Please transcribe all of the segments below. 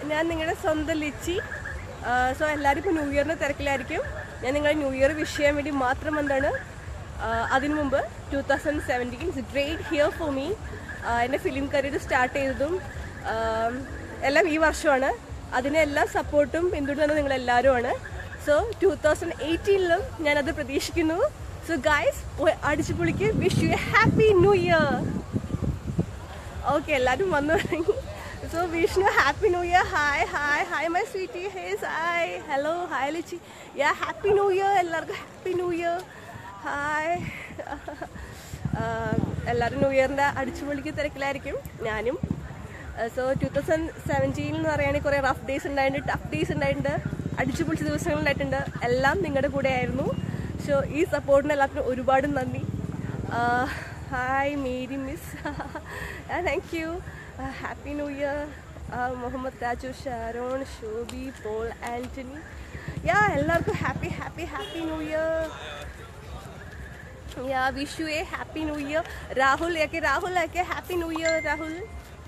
ഞാൻ നിങ്ങളുടെ സ്വന്തം ലിച്ചി സോ എല്ലാവരും ഇപ്പോൾ ന്യൂ ഇയറിൻ്റെ തിരക്കിലായിരിക്കും ഞാൻ നിങ്ങളെ ന്യൂ ഇയർ വിഷ് ചെയ്യാൻ വേണ്ടി മാത്രം എന്താണ് അതിനു മുമ്പ് two thousand seventeen it's great here for me എൻ്റെ ഫിലിം കരിയർ സ്റ്റാർട്ട് ചെയ്തതും ആം, എല്ലാം ഈ വർഷമാണ് അതിനെ എല്ലാ സപ്പോർട്ടും പിന്തുടരുന്നത് നിങ്ങൾ എല്ലാവരുമാണ് സോ ടൂ തൗസൻഡ് എയ്റ്റീനിലും ഞാനത് പ്രതീക്ഷിക്കുന്നു സോ ഗൈസ് അടിച്ചു പൊളിക്ക് wish you a happy new year okay എല്ലാവരും വന്നു തുടങ്ങി so Vishnu happy new year hi hi hi my sweetie ഹേസ് ഹായ് ഹലോ ഹായ് ലിച്ചി യാ ഹാപ്പി ന്യൂ ഇയർ എല്ലാവർക്കും ഹാപ്പി ന്യൂ ഇയർ ഹായ് എല്ലാവരും ന്യൂ ഇയറിൻ്റെ അടിച്ചുപൊളിക്ക് തിരക്കിലായിരിക്കും ഞാനും സോ ടു തൗസൻഡ് സെവൻറ്റീൻ എന്ന് പറയുകയാണെങ്കിൽ കുറേ റഫ് ഡേയ്സ് ഉണ്ടായിട്ടുണ്ട് ടഫ് ഡേയ്സ് ഉണ്ടായിട്ടുണ്ട് അടിച്ചുപൊളിച്ച ദിവസങ്ങളുണ്ടായിട്ടുണ്ട് എല്ലാം നിങ്ങളുടെ കൂടെ ആയിരുന്നു സോ ഈ സപ്പോർട്ടിന് എല്ലാത്തിനും ഒരുപാട് നന്ദി hi Mary miss thank you happy new year Muhammad Raju Sharon Shobi Paul Antony yeah എല്ലാവർക്കും happy happy happy new year yeah wish you a happy new year Rahul ಯಾಕೆ ರಾಹುಲ್ ಯಾಕೆ ಹ್ಯಾಪಿ ನ್ಯೂ ಇಯರ್ ರಾಹುಲ್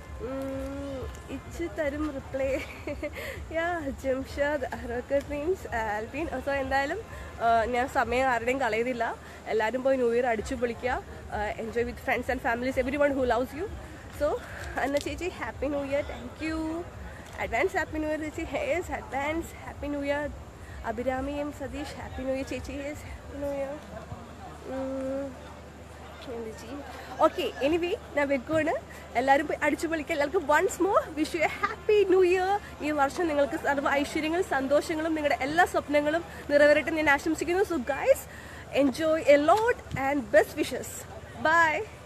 ഇച്ച് തരും റിപ്ലൈ യാ ജംഷാദ് അറോക്കർ മീൻസ് ആൽബിൻ സോ എന്തായാലും ആ, ഞാൻ സമയം ആരുടെയും കളയുന്നില്ല എല്ലാവരും പോയി ന്യൂ ഇയർ അടിച്ചു പൊളിക്കുക enjoy with friends and families every one who loves you so Anna ചേച്ചി happy new year thank you advance happy new year ചേച്ചി ഹേസ് advance happy new year Abhirami M Satish happy new year ചേച്ചി ഹേസ് happy new year okay anyway ഞാൻ വെക്കുവാണ് എല്ലാവരും പോയി അടിച്ചു പൊളിക്കുക എല്ലാവർക്കും once more wish you a happy new year ഈ വർഷം നിങ്ങൾക്ക് സർവ്വ ഐശ്വര്യങ്ങളും സന്തോഷങ്ങളും നിങ്ങളുടെ എല്ലാ സ്വപ്നങ്ങളും നിറവേറട്ടെ എന്ന് ഞാൻ ആശംസിക്കുന്നു so guys enjoy a lot and best wishes by